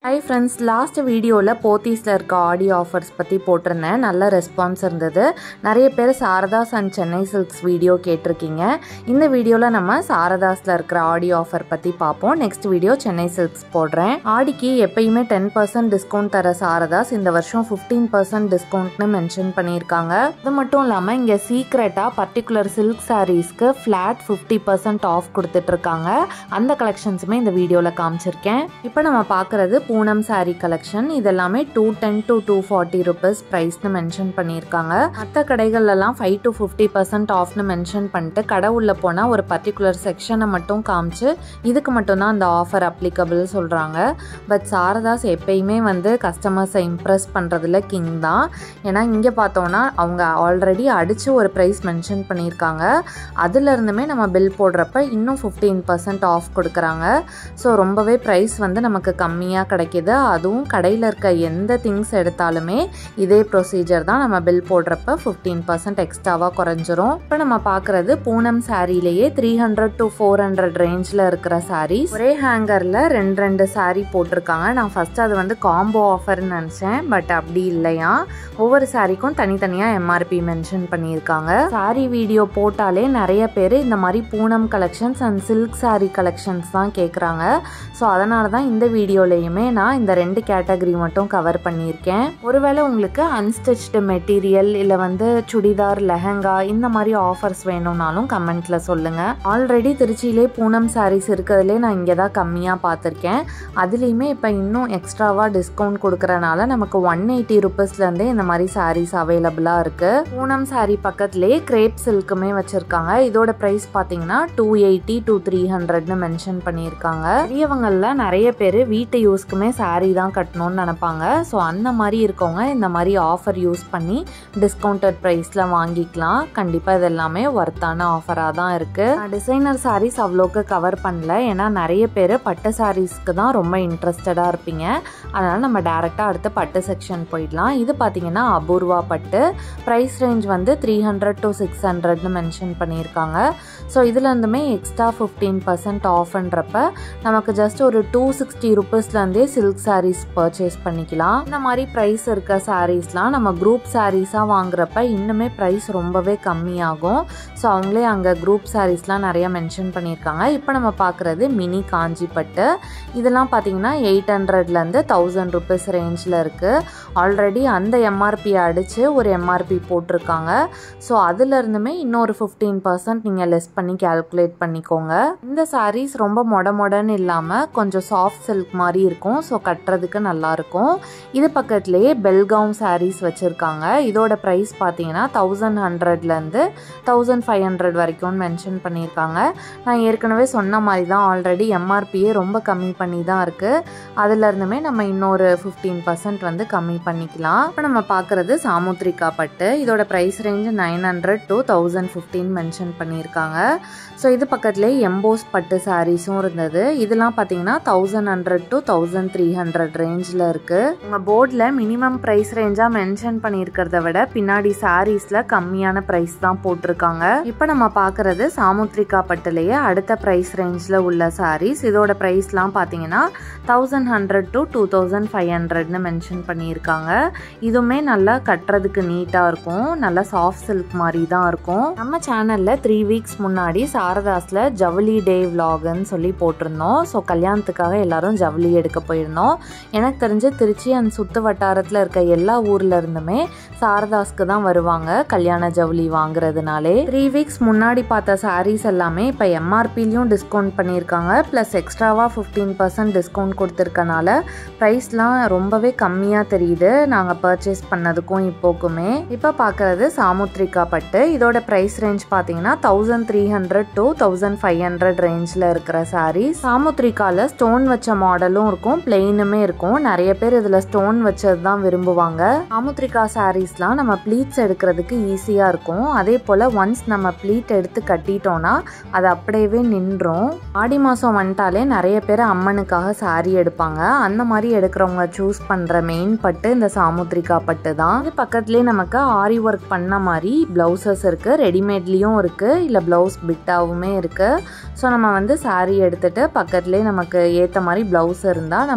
hi friends last வீடியோவில் போத்தீஸில் இருக்க audio offers பற்றி போட்டிருந்தேன் நல்ல ரெஸ்பான்ஸ் இருந்தது நிறைய பேர் Sarathas and Chennai silks video கேட்டிருக்கீங்க இந்த வீடியோவில் நம்ம சாரதாஸில் இருக்கிற ஆடியோ ஆஃபர் பற்றி பார்ப்போம் நெக்ஸ்ட் வீடியோ சென்னை சில்க்ஸ் போடுறேன் ஆடிக்கு எப்பயுமே டென் பர்சன்ட் டிஸ்கவுண்ட் தர சாரதாஸ் இந்த வருஷம் ஃபிஃப்டீன் பர்சன்ட் டிஸ்கவுண்ட்னு மென்ஷன் பண்ணியிருக்காங்க அது மட்டும் இல்லாமல் இங்கே சீக்ரெட்டாக பர்டிகுலர் சில்க் சாரீஸ்க்கு ஃப்ளாட் ஃபிஃப்டி பர்சன்ட் ஆஃப் கொடுத்துட்ருக்காங்க அந்த கலெக்ஷன்ஸுமே இந்த வீடியோவில் காமிச்சிருக்கேன் இப்போ நம்ம பார்க்குறது பூனம் saree கலெக்ஷன் இதெல்லாமே two ten to two forty rupees ப்ரைஸ்னு மென்ஷன் பண்ணியிருக்காங்க மற்ற கடைகள்லாம் ஃபைவ் டு ஃபிஃப்டி பர்சன்ட் ஆஃப்னு மென்ஷன் பண்ணிட்டு கடை உள்ள போனால் ஒரு பர்டிகுலர் செக்ஷனை மட்டும் காமிச்சு இதுக்கு மட்டும்தான் அந்த ஆஃபர் அப்ளிகபிள் சொல்கிறாங்க பட் சாரதாஸ் எப்பயுமே வந்து கஸ்டமர்ஸை இம்ப்ரெஸ் பண்ணுறதுல கிங் தான் ஏன்னா இங்கே பார்த்தோன்னா அவங்க ஆல்ரெடி அடித்து ஒரு ப்ரைஸ் மென்ஷன் பண்ணியிருக்காங்க அதுலேருந்துமே நம்ம பில் போடுறப்ப இன்னும் ஃபிஃப்டீன் பர்சன்ட் ஆஃப் கொடுக்குறாங்க ஸோ ரொம்பவே ப்ரைஸ் வந்து நமக்கு கம்மியாக கிடைக்கிது அதுவும் கடையில் இருக்க எந்த திங்ஸ் எடுத்தாலுமே இதே ப்ரொசீஜர் தான் நம்ம பில் போடுறப்ப ஃபிஃப்டீன் பர்சன்ட் எக்ஸ்ட்ராவாக குறைஞ்சிரும் இப்போ நம்ம பார்க்குறது பூனம் சாரீலேயே three hundred to four hundred ரேஞ்சில் இருக்கிற சாரீஸ் ஒரே ஹேங்கரில் ரெண்டு ரெண்டு சாரீ போட்டிருக்காங்க நான் ஃபஸ்ட்டு அது வந்து காம்போ ஆஃபர்னு நினச்சேன் பட் அப்படி இல்லையா ஒவ்வொரு சாரீக்கும் தனித்தனியாக எம்ஆர்பி மென்ஷன் பண்ணியிருக்காங்க சாரீ வீடியோ போட்டாலே நிறைய பேர் இந்த மாதிரி Poonam collections and silk sari collections தான் கேட்குறாங்க ஸோ அதனால தான் இந்த வீடியோலையுமே நான் இந்த ரெண்டு கேட்டகரி மட்டும் கவர் பண்ணியிருக்கேன் ஒருவேளை உங்களுக்கு அன்ஸ்டிச்டு மெட்டீரியல் இல்லை வந்து சுடிதார் லெஹங்கா இந்த மாதிரி ஆஃபர்ஸ் வேணும்னாலும் கமெண்ட்டில் சொல்லுங்கள் ஆல்ரெடி திருச்சியிலே பூனம் சாரீஸ் இருக்கிறதுலே நான் இங்கே தான் கம்மியாக பார்த்துருக்கேன் அதுலேயுமே இப்போ இன்னும் எக்ஸ்ட்ராவாக டிஸ்கவுண்ட் கொடுக்குறனால நமக்கு ஒன் எயிட்டி ருபீஸ்லேருந்தே இந்த மாதிரி சாரீஸ் அவைலபிளாக இருக்குது பூனம் சாரீ பக்கத்துலேயே கிரேப் சில்க்குமே வச்சுருக்காங்க இதோட ப்ரைஸ் பார்த்தீங்கன்னா டூ எயிட்டி டூ த்ரீ ஹண்ட்ரட்னு மென்ஷன் பண்ணியிருக்காங்க பெரியவங்களில் நிறைய பேர் வீட்டு யூஸ்க்குமே சாரீ தான் கட்டணும்னு நினப்பாங்க ஸோ அந்த மாதிரி இருக்கவங்க இந்த மாதிரி ஆஃபர் யூஸ் பண்ணி டிஸ்கவுண்டட் ப்ரைஸில் வாங்கிக்கலாம் கண்டிப்பாக இது எல்லாமே ஒர்த்தான ஆஃபராக தான் இருக்குது டிசைனர் சாரீஸ் அவ்வளோக்கு கவர் பண்ணல ஏன்னா நிறைய பேர் பட்டு சாரீஸ்க்கு தான் ரொம்ப இன்ட்ரெஸ்டடாக இருப்பீங்க அதனால் நம்ம டேரெக்டாக அடுத்து பட்டு செக்ஷன் போயிடலாம் இது பார்த்தீங்கன்னா அபூர்வா பட்டு ப்ரைஸ் ரேஞ்ச் வந்து த்ரீ ஹண்ட்ரட் டு சிக்ஸ் ஹண்ட்ரட்னு மென்ஷன் பண்ணியிருக்காங்க ஸோ இதுலேருந்துமே எக்ஸ்ட்ரா ஃபிஃப்டீன் பர்சன்ட் ஆஃப்ன்றப்ப நமக்கு ஜஸ்ட் ஒரு டூ சிக்ஸ்டி ருபீஸ்லேருந்தே சில்க் சாரீஸ் பர்ச்சேஸ் பண்ணிக்கலாம் இந்த மாதிரி ப்ரைஸ் இருக்க சாரீஸ்லாம் நம்ம குரூப் சாரீஸாக வாங்குறப்ப இன்னுமே ப்ரைஸ் ரொம்பவே கம்மியாகும் ஸோ அவங்களே அங்கே குரூப் சாரீஸ்லாம் நிறைய மென்ஷன் பண்ணியிருக்காங்க இப்போ நம்ம பார்க்குறது மினி காஞ்சி பட்டு இதெல்லாம் பார்த்தீங்கன்னா எயிட் ஹண்ட்ரட்லேருந்து தௌசண்ட் ருபீஸ் ரேஞ்சில் இருக்குது ஆல்ரெடி அந்த எம்ஆர்பி அடித்து ஒரு எம்ஆர்பி போட்டிருக்காங்க ஸோ அதுலேருந்துமே இன்னொரு ஃபிஃப்டீன் பர்சன்ட் நீங்கள் லெஸ் பண்ணி கேல்குலேட் பண்ணிக்கோங்க இந்த சாரீஸ் ரொம்ப மொட மொடன்னு இல்லாமல் கொஞ்சம் சாஃப்ட் சில்க் மாதிரி இருக்கும் ஸோ கட்டுறதுக்கு நல்லாயிருக்கும் இது பக்கத்துலேயே பெல்காம் சாரீஸ் வச்சுருக்காங்க இதோட ப்ரைஸ் பார்த்தீங்கன்னா தௌசண்ட் ஹண்ட்ரட்லேருந்து தௌசண்ட் ஃபைவ் ஹண்ட்ரட் வரைக்கும்னு மென்ஷன் பண்ணியிருக்காங்க நான் ஏற்கனவே சொன்ன மாதிரி தான் ஆல்ரெடி எம்ஆர்பியே ரொம்ப கம்மி பண்ணி தான் இருக்குது அதுலேருந்துமே நம்ம இன்னொரு ஃபிஃப்டீன் பர்சன்ட் வந்து கம்மி பண்ணிக்கலாம் இப்போ நம்ம பார்க்குறது சாமுத்ரிகா பட்டு இதோட price range nine hundred to thousand fifteen mention பண்ணியிருக்காங்க ஸோ இது பக்கத்துலேயே எம்போஸ் பட்டு சாரீஸும் இருந்தது இதெல்லாம் பார்த்தீங்கன்னா thousand hundred to thousand three hundred ரேஞ்சில் இருக்குது உங்கள் போர்டில் மினிமம் ப்ரைஸ் ரேஞ்சாக மென்ஷன் பண்ணியிருக்கிறத விட பின்னாடி சாரீஸில் கம்மியான ப்ரைஸ் தான் போட்டிருக்காங்க இப்போ நம்ம பார்க்குறது சாமுத்ரிகா பட்டுலேயே அடுத்த ப்ரைஸ் ரேஞ்சில் உள்ள சாரீஸ் இதோட ப்ரைஸ்லாம் பார்த்தீங்கன்னா thousand hundred to two thousand five ஹண்ட்ரட்னு மென்ஷன் பண்ணியிருக்காங்க இதுவுமே நல்லா கட்டுறதுக்கு நீட்டாக இருக்கும் நல்லா சாஃப்ட் சில்க் மாதிரி தான் இருக்கும் நம்ம சேனலில் த்ரீ வீக்ஸ் முன்னாடி சாரதாஸில் ஜவுளி டே விலாகுன்னு சொல்லி போட்டிருந்தோம் ஸோ கல்யாணத்துக்காக எல்லாரும் ஜவுளி எடுக்க போயிருந்தோம் எனக்கு தெரிஞ்சு திருச்சி அண்ட் சுற்று வட்டாரத்தில் இருக்க எல்லா ஊர்ல இருந்துமே சாரதாஸ்க்கு தான் வருவாங்க கல்யாண ஜவுளி வாங்குறதுனாலே த்ரீ வீக்ஸ் முன்னாடி பார்த்த சாரீஸ் எல்லாமே இப்போ எம்ஆர்பிலையும் டிஸ்கவுண்ட் பண்ணியிருக்காங்க ப்ளஸ் எக்ஸ்ட்ராவாக ஃபிஃப்டீன் பர்சன்ட் டிஸ்கவுண்ட் கொடுத்துருக்கனால ப்ரைஸ்லாம் ரொம்பவே கம்மியாக தெரியுது நாங்கள் பர்ச்சேஸ் பண்ணதுக்கும் இப்போக்குமே இப்போ பார்க்குறது சாமுத்ரிகா பட்டு இதோட ப்ரைஸ் ரேஞ்ச் பார்த்தீங்கன்னா thousand three hundred to thousand five hundred ரேஞ்சில் இருக்கிற சாரீ சாமுத்ரிகாவில் ஸ்டோன் வச்ச மாடலும் இருக்கும் பிளெயினுமே இருக்கும் நிறைய பேர் இதில் ஸ்டோன் வச்சது தான் விரும்புவாங்க சாமுத்ரிகா சாரீஸ்லாம் நம்ம ப்ளீட்ஸ் எடுக்கிறதுக்கு ஈஸியாக இருக்கும் அதே போல் ஒன்ஸ் நம்ம ப்ளீட் எடுத்து கட்டிட்டோம்னா அது அப்படியே நின்றும் ஆடி மாதம் வந்துட்டாலே நிறைய பேர் அம்மனுக்காக சாரீ எடுப்பாங்க அந்த மாதிரி எடுக்கிறவங்க சூஸ் பண்ணுற மெயின் பட்டு இந்த சாமுத்ரிகா பட்டு தான் இது பக்கத்துலேயே நமக்கு ஆரி ஒர்க் பண்ண மாதிரி ப்ளவுசஸ் இருக்குது ரெடிமேட்லேயும் இருக்குது இல்லை ப்ளவுஸ் பிட்டாவுமே இருக்குது ஸோ நம்ம வந்து சாரீ எடுத்துகிட்டு பக்கத்துலேயே நமக்கு ஏற்ற மாதிரி ப்ளவுஸ் இருந்தால் நம்ம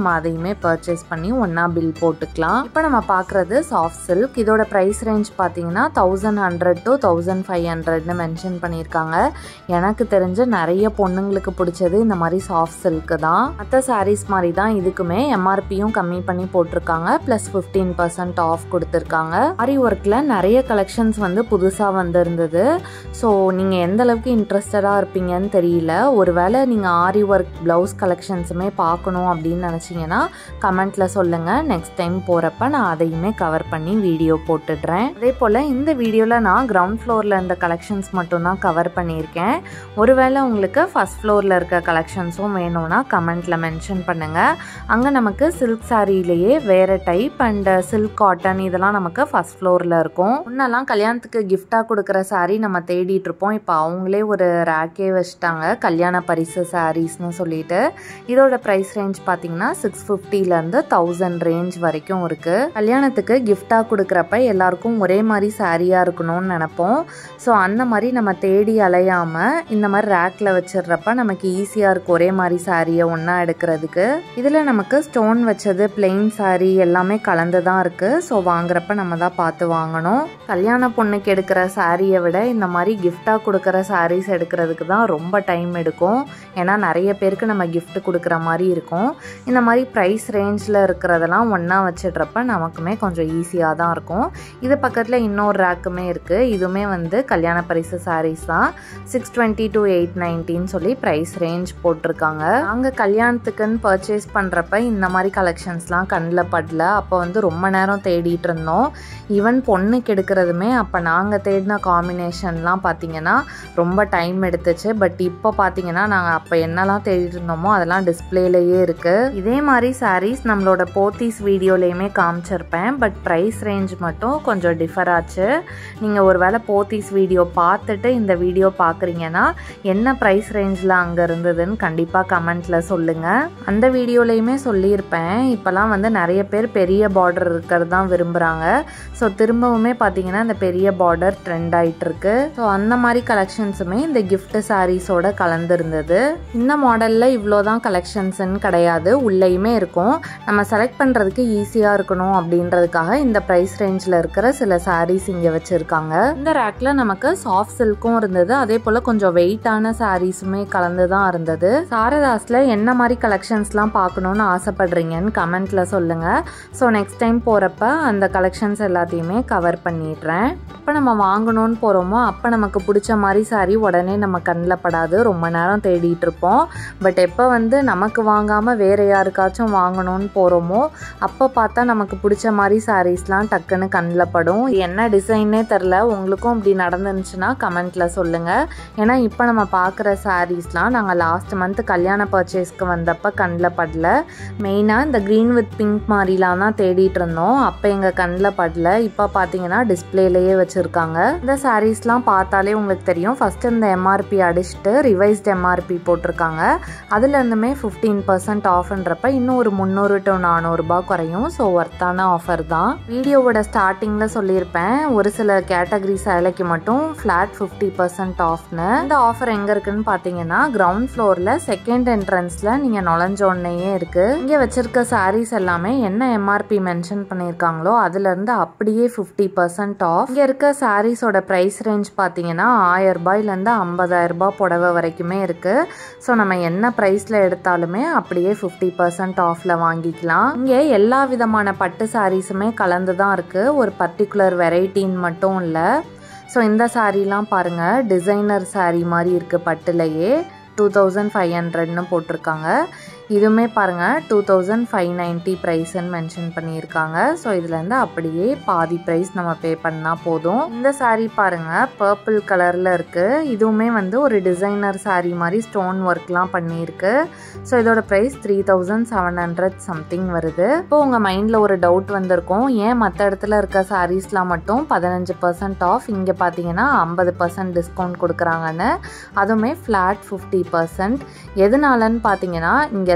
நம்ம அதையுமே பர்ச்சேஸ் பண்ணி ஒன்றா பில் போட்டுக்கலாம் இப்போ நம்ம பார்க்குறது சாஃப்ட் சில்க் இதோட ப்ரைஸ் ரேஞ்ச் பார்த்தீங்கன்னா thousand hundred to thousand five ஹண்ட்ரட்னு மென்ஷன் பண்ணியிருக்காங்க எனக்கு தெரிஞ்ச நிறைய பொண்ணுங்களுக்கு பிடிச்சது இந்த மாதிரி சாஃப்ட் சில்க்கு தான் மற்ற சாரீஸ் மாதிரி தான் இதுக்குமே எம்ஆர்பியும் கம்மி பண்ணி போட்டிருக்காங்க ப்ளஸ் ஃபிஃப்டீன் பர்சன்ட் ஆஃப் கொடுத்துருக்காங்க ஆரி ஒர்க்கில் நிறைய கலெக்ஷன்ஸ் வந்து புதுசாக வந்திருந்தது ஸோ நீங்கள் எந்த அளவுக்கு இன்ட்ரெஸ்டடாக இருப்பீங்கன்னு தெரியல ஒருவேளை நீங்கள் ஆரி ஒர்க் ப்ளவுஸ் கலெக்ஷன்ஸுமே பார்க்கணும் அப்படின்னு நினச்சிங்கன்னா கமெண்ட்டில் சொல்லுங்கள் நெக்ஸ்ட் டைம் போகிறப்ப நான் அதையுமே கவர் பண்ணி வீடியோ போட்டுடுறேன் அதே போல் இந்த வீடியோவில் நான் கிரவுண்ட் ஃப்ளோரில் இருந்த கலெக்ஷன்ஸ் மட்டும் தான் கவர் பண்ணியிருக்கேன் ஒருவேளை உங்களுக்கு ஃபஸ்ட் ஃப்ளோரில் இருக்க கலெக்ஷன்ஸும் வேணும்னா கமெண்ட்டில் மென்ஷன் பண்ணுங்கள் அங்கே நமக்கு சில்க் சாரியிலேயே வேறு டைப் அண்ட் சில்க் காட்டன் இதெல்லாம் நமக்கு ஃபஸ்ட் ஃப்ளோரில் இருக்கும் முன்னெல்லாம் கல்யாணத்துக்கு கிஃப்டாக கொடுக்குற சாரீ நம்ம தேடிட்டு இருப்போம் இப்போ அவங்களே ஒரு ரேக்கே வச்சுட்டாங்க கல்யாண பரிசு சாரீஸ்னு சொல்லிட்டு இதோட ப்ரைஸ் ரேஞ்ச் பார்த்தீங்கன்னா சிக்ஸ் ஃபிஃப்டிலேருந்து தௌசண்ட் ரேஞ்ச் வரைக்கும் இருக்குது கல்யாணத்துக்கு கிஃப்டாக கொடுக்குறப்ப எல்லாருக்கும் ஒரே மாதிரி சாரியாக இருக்கணும்னு நினப்போம் ஸோ அந்த மாதிரி நம்ம தேடி அலையாமல் இந்த மாதிரி ரேக்கில் வச்சிடுறப்ப நமக்கு ஈஸியாக இருக்கும் ஒரே மாதிரி சாரியை ஒன்றா எடுக்கிறதுக்கு இதில் நமக்கு ஸ்டோன் வச்சது பிளெயின் சாரீ எல்லாமே கலந்து தான் இருக்குது ஸோ வாங்குறப்ப நம்ம தான் பார்த்து வாங்கணும் கல்யாண பொண்ணுக்கு எடுக்கிற சாரியை விட இந்த மாதிரி கிஃப்டாக கொடுக்குற சாரீஸ் எடுக்கிறதுக்கு தான் ரொம்ப டைம் எடுக்கும் ஏன்னா நிறைய பேருக்கு நம்ம gift கொடுக்குற மாதிரி இருக்கும் இந்த மாதிரி ப்ரைஸ் ரேஞ்சில் இருக்கிறதெல்லாம் ஒன்றா வச்சிடுறப்ப நமக்குமே கொஞ்சம் ஈஸியாக தான் இருக்கும் இது பக்கத்தில் இன்னொரு ரேக்குமே இருக்குது இதுவுமே வந்து கல்யாண பரிசு சாரீஸ் தான் சிக்ஸ் டுவெண்ட்டி டு எயிட் நைன்ட்டின்னு சொல்லி ப்ரைஸ் ரேஞ்ச் போட்டிருக்காங்க அங்கே கல்யாணத்துக்குன்னு பர்ச்சேஸ் பண்ணுறப்ப இந்த மாதிரி கலெக்ஷன்ஸ்லாம் கண்ணில் படல அப்போ வந்து ரொம்ப நேரம் தேடிட்டு இருந்தோம் ஈவன் பொண்ணுக்கு எடுக்கிறதுமே அப்போ நாங்கள் தேடின காம்பினேஷன்லாம் பார்த்தீங்கன்னா ரொம்ப டைம் எடுத்துச்சு பட் இப்போ பார்த்தீங்கன்னா நாங்கள் அப்போ என்னெல்லாம் தேடிட்டு இருந்தோமோ அதெல்லாம் டிஸ்பிளேலேயே இருக்குது இதே மாதிரி சாரீஸ் நம்மளோட போத்தீஸ் வீடியோலையுமே காமிச்சிருப்பேன் பட் ப்ரைஸ் ரேஞ்ச் மட்டும் கொஞ்சம் டிஃபர் ஆச்சு நீங்கள் ஒரு வேளை போத்தீஸ் வீடியோ பார்த்துட்டு இந்த வீடியோ பார்க்குறீங்கன்னா என்ன ப்ரைஸ் ரேஞ்சில் அங்கே இருந்ததுன்னு கண்டிப்பாக கமெண்ட்டில் சொல்லுங்கள் அந்த வீடியோலையுமே சொல்லியிருப்பேன் இப்போல்லாம் வந்து நிறைய பேர் பெரிய பார்டர் இருக்கிறது தான் விரும்புகிறாங்க ஸோ திரும்பவுமே பார்த்தீங்கன்னா இந்த பெரிய பார்டர் ட்ரெண்ட் ஆயிட்டு இருக்கு ஸோ அந்த மாதிரி கலெக்ஷன்ஸுமே இந்த gift சாரீஸோட கலந்துருந்தது இந்த மாடலில் இவ்வளோ தான் கலெக்ஷன்ஸ்ன்னு கிடையாது உள்ளேயுமே இருக்கும் நம்ம செலக்ட் பண்ணுறதுக்கு ஈஸியாக இருக்கணும் அப்படின்றதுக்காக இந்த ப்ரைஸ் ரேஞ்சில் இருக்கிற சில சாரீஸ் இங்கே வச்சுருக்காங்க இந்த ரேக்கில் நமக்கு சாஃப்ட் சில்க்கும் இருந்தது அதே போல் கொஞ்சம் வெயிட்டான சாரீஸுமே கலந்து தான் இருந்தது சாரதாஸில் என்ன மாதிரி கலெக்ஷன்ஸ்லாம் பார்க்கணுன்னு ஆசைப்படுறீங்கன்னு கமெண்ட்டில் சொல்லுங்கள் ஸோ நெக்ஸ்ட் டைம் போகிறப்ப அந்த கலெக்ஷன்ஸ் எல்லாத்தையுமே கவர் பண்ணிடுறேன் எப்போ நம்ம வாங்கணும்னு போகிறோமோ அப்போ நமக்கு பிடிச்ச மாதிரி சாரி உடனே நம்ம கண்ணில் படாது ரொம்ப நேரம் தேடிட்டு இருப்போம் பட் எப்போ வந்து நமக்கு வாங்காமல் வேறு யாருக்காச்சும் வாங்கணும்னு போகிறோமோ அப்போ பார்த்தா நமக்கு பிடிச்ச மாதிரி சாரீஸ்லாம் டக்குன்னு கண்ணில் படும் இது என்ன டிசைன்னே தெரில உங்களுக்கும் இப்படி நடந்துருந்துச்சுன்னா கமெண்ட்டில் சொல்லுங்கள் ஏன்னா இப்போ நம்ம பார்க்குற சாரீஸ்லாம் நாங்கள் லாஸ்ட் மந்த் கல்யாண பர்ச்சேஸ்க்கு வந்தப்போ கண்ணில் படல மெயினாக இந்த க்ரீன் வித் பிங்க் மாதிரிலாம் தான் தேடிட்டு இருந்தோம் அப்போ எங்கள் கண்ணில் படல இப்போ பார்த்தீங்கன்னா டிஸ்பிளேலேயே வச்சுருக்காங்க இந்த சாரீஸ்லாம் பார்த்தாலே உங்களுக்கு தெரியும் ஃபஸ்ட்டு இந்த எம்ஆர்பி அடிச்சுட்டு ரிவைஸ்ட் எம்ஆர்பி போட்டிருக்காங்க அதுலேருந்துமே ஃபிஃப்டீன் பர்சன்ட் ஆஃப்ன்றப்ப இன்னும் ஒரு முந்நூறு டு நானூறுரூபா குறையும் ஸோ ஒர்த்தான ஆஃபர் தான் வீடியோவோட ஸ்டார்டிங்கில் சொல்லியிருப்பேன் ஒரு சில கேட்டகரி சேலைக்கு மட்டும் ஃப்ளாட் ஃபிஃப்டி பர்சன்ட் ஆஃப்னு இந்த ஆஃபர் எங்கே இருக்குன்னு பார்த்தீங்கன்னா கிரவுண்ட் ஃப்ளோரில் செகண்ட் என்ட்ரன்ஸில் நீங்கள் நுழைஞ்ச உடனேயே இருக்குது இங்கே வச்சிருக்க சாரீஸ் எல்லாமே என்ன எம்ஆர்பி மென்ஷன் பண்ணியிருக்காங்களோ அதுலேருந்து அப்படியே ஃபிஃப்டி பர்சன்ட் ஆஃப் இங்கே இருக்க சாரீஸோட ப்ரைஸ் ரேஞ்ச் பார்த்தீங்கன்னா ஆயிரம் ரூபாயிலேருந்து ஐம்பதாயிரம் ரூபாய் புடவை வரைக்குமே இருக்குது ஸோ நம்ம என்ன ப்ரைஸில் எடுத்தாலுமே அப்படியே ஃபிஃப்டி பர்சன்ட் ஆஃபில் வாங்கிக்கலாம் இங்கே எல்லா விதமான பட்டு சாரீஸுமே கலந்து தான் இருக்குது ஒரு பர்டிகுலர் வெரைட்டின்னு மட்டும் இல்லை ஸோ இந்த சாரீலாம் பாருங்கள் டிசைனர் saree மாதிரி இருக்குது பட்டுலையே டூ தௌசண்ட் ஃபைவ் ஹண்ட்ரட்னு போட்டிருக்காங்க இதுவுமே பாருங்கள் டூ தௌசண்ட் ஃபைவ் நைன்ட்டி ப்ரைஸ்ன்னு மென்ஷன் பண்ணியிருக்காங்க ஸோ இதுலேருந்து அப்படியே பாதி ப்ரைஸ் நம்ம பே பண்ணால் போதும் இந்த saree பாருங்கள் பர்பிள் கலரில் இருக்குது இதுவுமே வந்து ஒரு டிசைனர் saree மாதிரி ஸ்டோன் ஒர்க்லாம் பண்ணியிருக்கு ஸோ இதோட price three thousand seven hundred something வருது இப்போ உங்கள் மைண்டில் ஒரு டவுட் வந்திருக்கும் ஏன் மற்ற இடத்துல இருக்க சாரீஸ்லாம் மட்டும் பதினஞ்சு பர்சன்ட் ஆஃப் இங்கே பார்த்தீங்கன்னா ஐம்பது பர்சன்ட் டிஸ்கவுண்ட் கொடுக்குறாங்கன்னு அதுவுமே ஃப்ளாட் ஃபிஃப்டி பர்சன்ட் எதனாலன்னு பார்த்தீங்கன்னா இங்கே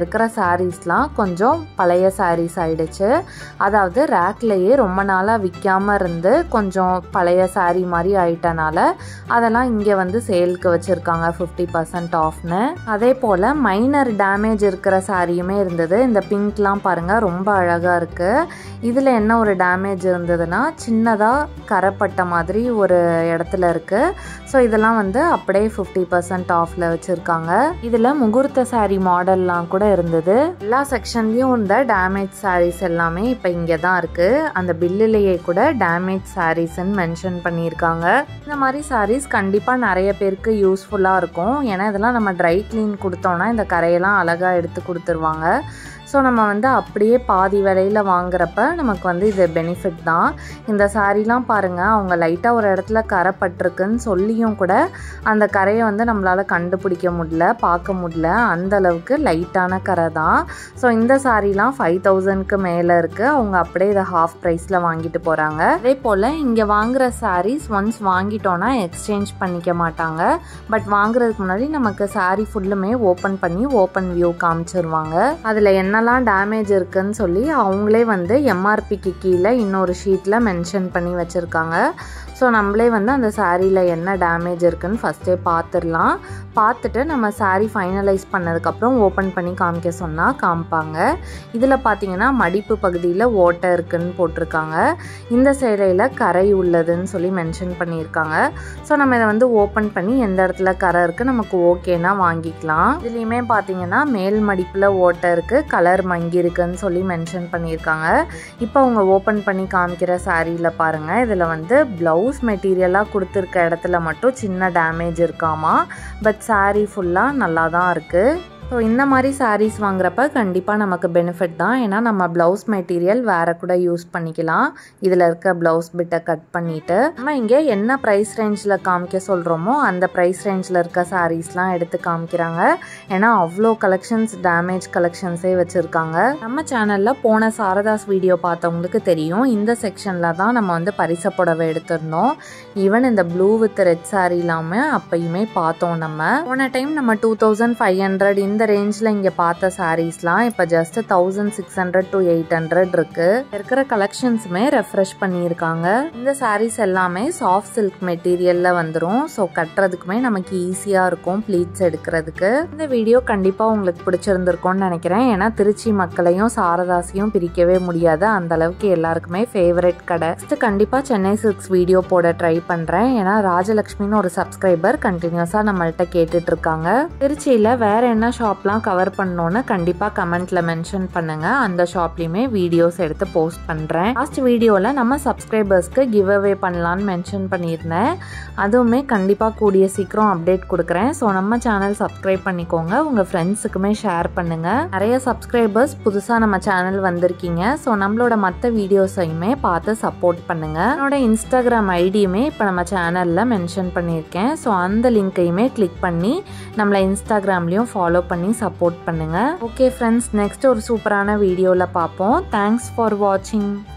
இருக்கிற சாரீஸ்லாம் கொஞ்சம் பழைய சாரீஸ் ஆயிடுச்சு அதாவது ரேக்லேயே ரொம்ப நாளாக விற்காமல் இருந்து கொஞ்சம் பழைய சாரீ மாதிரி ஆயிட்டனால அதெல்லாம் இங்கே வந்து சேலுக்கு வச்சுருக்காங்க ஃபிஃப்டி பர்சன்ட் ஆஃப்னு அதே போல் மைனர் டேமேஜ் இருக்கிற சாரியுமே இருந்தது இந்த பிங்க்லாம் பாருங்கள் ரொம்ப அழகாக இருக்குது இதில் என்ன ஒரு டேமேஜ் இருந்ததுன்னா சின்னதாக கரைப்பட்ட மாதிரி ஒரு இடத்துல இருக்குது ஸோ இதெல்லாம் வந்து அப்படியே ஃபிஃப்டி பர்சன்ட் ஆஃபில் வச்சுருக்காங்க இதில் முகூர்த்த சாரீ மாடல்லாம் கூட இருந்தது எல்லா செக்ஷன்லேயும் இந்த டேமேஜ் சாரீஸ் எல்லாமே இப்போ இங்கே தான் இருக்குது அந்த பில்லுலேயே கூட டேமேஜ் சாரீஸ்ன்னு மென்ஷன் பண்ணியிருக்காங்க இந்த மாதிரி சாரீஸ் கண்டிப்பாக நிறைய பேருக்கு யூஸ்ஃபுல்லாக இருக்கும் ஏன்னா இதெல்லாம் நம்ம ட்ரை க்ளீன் கொடுத்தோன்னா இந்த கரையெல்லாம் அழகாக எடுத்து கொடுத்துருவாங்க ஸோ நம்ம வந்து அப்படியே பாதி விலையில் வாங்குறப்ப நமக்கு வந்து இது பெனிஃபிட் தான் இந்த சாரீலாம் பாருங்கள் அவங்க லைட்டாக ஒரு இடத்துல கரை பட்டிருக்குன்னு சொல்லியும் கூட அந்த கரையை வந்து நம்மளால் கண்டுபிடிக்க முடியல பார்க்க முடியல அந்த அளவுக்கு லைட்டான கரை தான் ஸோ இந்த சாரீலாம் ஃபைவ் தௌசண்ட்க்கு மேலே இருக்குது அவங்க அப்படியே இதை ஹாஃப் ப்ரைஸில் வாங்கிட்டு போகிறாங்க அதே போல் இங்கே வாங்குகிற சாரீஸ் ஒன்ஸ் வாங்கிட்டோன்னா எக்ஸ்சேஞ்ச் பண்ணிக்க மாட்டாங்க பட் வாங்குறதுக்கு முன்னாடி நமக்கு சாரீ ஃபுல்லுமே ஓப்பன் பண்ணி ஓப்பன் வியூ காமிச்சிருவாங்க அதில் என்னெல்லாம் டேமேஜ் இருக்குன்னு சொல்லி அவங்களே வந்து எம்ஆர்பிக்கு கீழே இன்னொரு ஷீட்டில் மென்ஷன் பண்ணி வச்சுருக்காங்க ஸோ நம்மளே வந்து அந்த சாரியில் என்ன டேமேஜ் இருக்குன்னு ஃபஸ்ட்டே பார்த்துடலாம் பார்த்துட்டு நம்ம சாரீ ஃபைனலைஸ் பண்ணதுக்கப்புறம் ஓப்பன் பண்ணி காமிக்க சொன்னால் காமிப்பாங்க இதில் பார்த்தீங்கன்னா மடிப்பு பகுதியில் ஓட்டை இருக்குன்னு போட்டிருக்காங்க இந்த சேலையில் கரை உள்ளதுன்னு சொல்லி மென்ஷன் பண்ணியிருக்காங்க ஸோ நம்ம இதை வந்து ஓப்பன் பண்ணி எந்த இடத்துல கரை இருக்குது நமக்கு ஓகேனா வாங்கிக்கலாம் இதுலேயுமே பார்த்தீங்கன்னா மேல் மடிப்பில் ஓட்டை இருக்குது கலர் மங்கி இருக்குன்னு சொல்லி மென்ஷன் பண்ணியிருக்காங்க இப்போ அவங்க ஓப்பன் பண்ணி காமிக்கிற சாரியில் பாருங்கள் இதில் வந்து ப்ளவுஸ் மெட்டீரியலாக கொடுத்துருக்க இடத்துல மட்டும் சின்ன டேமேஜ் இருக்காமா பட் சாரீ ஃபுல்லாக நல்லா தான் இருக்குது ஸோ இந்த மாதிரி சாரீஸ் வாங்குறப்ப கண்டிப்பாக நமக்கு பெனிஃபிட் தான் ஏன்னா நம்ம ப்ளவுஸ் மெட்டீரியல் வேறு கூட யூஸ் பண்ணிக்கலாம் இதில் இருக்க ப்ளவுஸ் பிட்டை கட் பண்ணிவிட்டு நம்ம இங்கே என்ன ப்ரைஸ் ரேஞ்சில் காமிக்க சொல்கிறோமோ அந்த ப்ரைஸ் ரேஞ்சில் இருக்க சாரீஸ்லாம் எடுத்து காமிக்கிறாங்க ஏன்னா அவ்வளோ கலெக்ஷன்ஸ் டேமேஜ் கலெக்ஷன்ஸே வச்சுருக்காங்க நம்ம சேனலில் போன சாரதாஸ் வீடியோ பார்த்தவங்களுக்கு தெரியும் இந்த செக்ஷனில் தான் நம்ம வந்து பரிச புடவை எடுத்திருந்தோம் ஈவன் இந்த ப்ளூ வித் ரெட் சாரீ இல்லாமல் அப்பயுமே பார்த்தோம் நம்ம போன டைம் நம்ம டூ தௌசண்ட் ஃபைவ் ஹண்ட்ரட் இந்த ரேஞ்சில் இங்கே பார்த்த சாரீஸ்லாம் இப்போ just thousand six hundred to eight hundred இருக்கு இருக்கிற கலெக்ஷன்ஸுமே ரெஃப்ரெஷ் பண்ணியிருக்காங்க இந்த சாரீஸ் எல்லாமே சாஃப்ட் சில்க் மெட்டீரியலில் வந்துடும் ஸோ கட்டுறதுக்குமே நமக்கு ஈஸியாக இருக்கும் ப்ளீட்ஸ் எடுக்கிறதுக்கு இந்த வீடியோ கண்டிப்பாக உங்களுக்கு பிடிச்சிருந்திருக்கும்னு நினைக்கிறேன் ஏன்னா திருச்சி மக்களையும் சாரதாசியும் பிரிக்கவே முடியாது அந்த அளவுக்கு எல்லாருக்குமே ஃபேவரட் கடை நெக்ஸ்ட் கண்டிப்பாக சென்னை சில்க்ஸ் வீடியோ போட ட்ரை பண்ணுறேன் ஏன்னா ராஜலக்ஷ்மின்னு ஒரு சப்ஸ்கிரைபர் கண்டினியூஸாக நம்மள்ட்ட கேட்டுட்டு இருக்காங்க திருச்சியில் வேற என்ன ஷாப்லாம் கவர் பண்ணோன்னு கண்டிப்பாக கமெண்ட்ல மென்ஷன் பண்ணுங்க அந்த ஷாப்லையுமே வீடியோஸ் எடுத்து போஸ்ட் பண்ணுறேன் லாஸ்ட் வீடியோவில் நம்ம சப்ஸ்கிரைபர்ஸ்க்கு கிவ் அவே பண்ணலான்னு மென்ஷன் பண்ணியிருந்தேன் அதுவுமே கண்டிப்பாக கூடிய சீக்கிரம் அப்டேட் கொடுக்குறேன் ஸோ நம்ம சேனல் சப்ஸ்கிரைப் பண்ணிக்கோங்க உங்கள் ஃப்ரெண்ட்ஸுக்குமே ஷேர் பண்ணுங்க நிறைய சப்ஸ்கிரைபர்ஸ் புதுசாக நம்ம சேனல் வந்திருக்கீங்க ஸோ நம்மளோட மற்ற வீடியோஸையுமே பார்த்து சப்போர்ட் பண்ணுங்க என்னோட இன்ஸ்டாகிராம் ஐடியுமே இப்போ நம்ம சேனலில் மென்ஷன் பண்ணியிருக்கேன் ஸோ அந்த லிங்க்கையுமே கிளிக் பண்ணி நம்மளை இன்ஸ்டாகிராம்லேயும் ஃபாலோ பண்ணி சப்போர்ட் பண்ணுங்கள் ஓகே ஃப்ரெண்ட்ஸ் நெக்ஸ்ட் ஒரு சூப்பரான வீடியோவில் பார்ப்போம் தேங்க்ஸ் ஃபார் வாட்சிங்